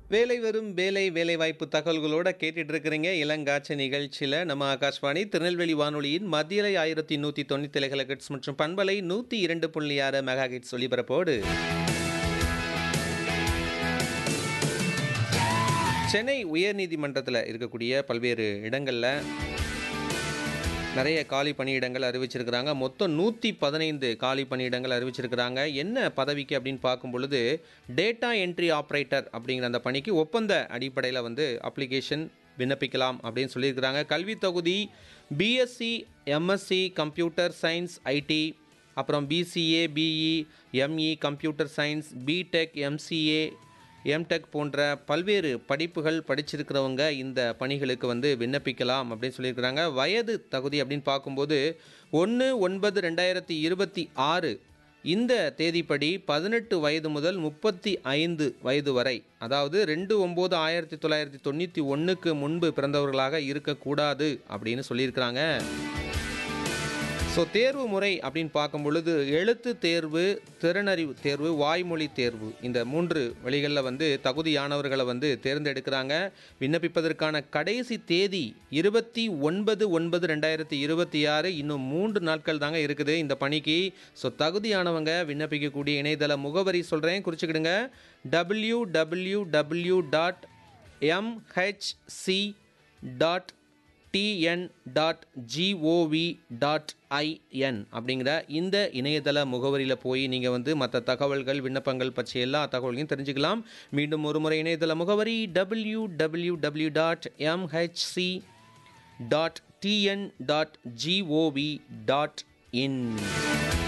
வேலை வரும் வேலை வேலைவாய்ப்பு தகவல்களோட கேட்டுட்டு இருக்கிறீங்க இளங்காட்சி நிகழ்ச்சியில் நம்ம ஆகாஷ்வாணி திருநெல்வேலி வானொலியின் மத்தியலை ஆயிரத்தி நூற்றி தொண்ணூற்றி ஏழு கிலோகிட்ஸ் மற்றும் பண்பலை நூற்றி இரண்டு புள்ளி ஆறு மெகா கிட்ஸ் ஒலிபரப்போடு சென்னை உயர்நீதிமன்றத்தில் இருக்கக்கூடிய பல்வேறு இடங்களில் நிறைய காலி பணியிடங்கள் அறிவிச்சிருக்கிறாங்க மொத்தம் நூற்றி பதினைந்து காலி பணியிடங்கள் அறிவிச்சிருக்கிறாங்க என்ன பதவிக்கு அப்படின்னு பார்க்கும் பொழுது டேட்டா என்ட்ரி ஆப்ரேட்டர் அப்படிங்கிற அந்த பணிக்கு ஒப்பந்த அடிப்படையில் வந்து அப்ளிகேஷன் விண்ணப்பிக்கலாம் அப்படின்னு சொல்லியிருக்கிறாங்க கல்வி தொகுதி BSc MSc computer science IT அப்புறம் BCA BE ME computer science BTech MCA MTech போன்ற பல்வேறு படிப்புகள் படிச்சிருக்கிறவங்க இந்த பணிகளுக்கு வந்து விண்ணப்பிக்கலாம் அப்படின்னு சொல்லியிருக்கிறாங்க வயது தகுதி அப்படின்னு பார்க்கும்போது ஒன்று ஒன்பது ரெண்டாயிரத்தி இருபத்தி ஆறு இந்த தேதிப்படி பதினெட்டு வயது முதல் முப்பத்தி ஐந்து வயது வரை அதாவது ரெண்டு ஒம்பது ஆயிரத்தி தொள்ளாயிரத்தி தொண்ணூற்றி ஒன்றுக்கு முன்பு பிறந்தவர்களாக இருக்கக்கூடாது அப்படின்னு சொல்லியிருக்கிறாங்க ஸோ தேர்வு முறை அப்படின்னு பார்க்கும் பொழுது எழுத்து தேர்வு திறனறிவு தேர்வு வாய்மொழி தேர்வு இந்த மூன்று வழிகளில் வந்து தகுதியானவர்களை வந்து தேர்ந்தெடுக்கிறாங்க விண்ணப்பிப்பதற்கான கடைசி தேதி இருபத்தி ஒன்பது ஒன்பது ரெண்டாயிரத்தி இருபத்தி ஆறு இன்னும் மூன்று நாட்கள் தாங்க இருக்குது இந்த பணிக்கு ஸோ தகுதியானவங்க விண்ணப்பிக்கக்கூடிய இணையதள முகவரி சொல்கிறேன் குறிச்சுக்கிடுங்க W W W dot MHC dot TN dot GOV dot IN அப்படிங்கிற இந்த இணையதள முகவரியில் போய் நீங்கள் வந்து மற்ற தகவல்கள் விண்ணப்பங்கள் பற்றிய எல்லா தகவல்களையும் தெரிஞ்சுக்கலாம் மீண்டும் ஒரு முறை இணையதள முகவரி W W W dot MHC dot TN dot GOV dot இன்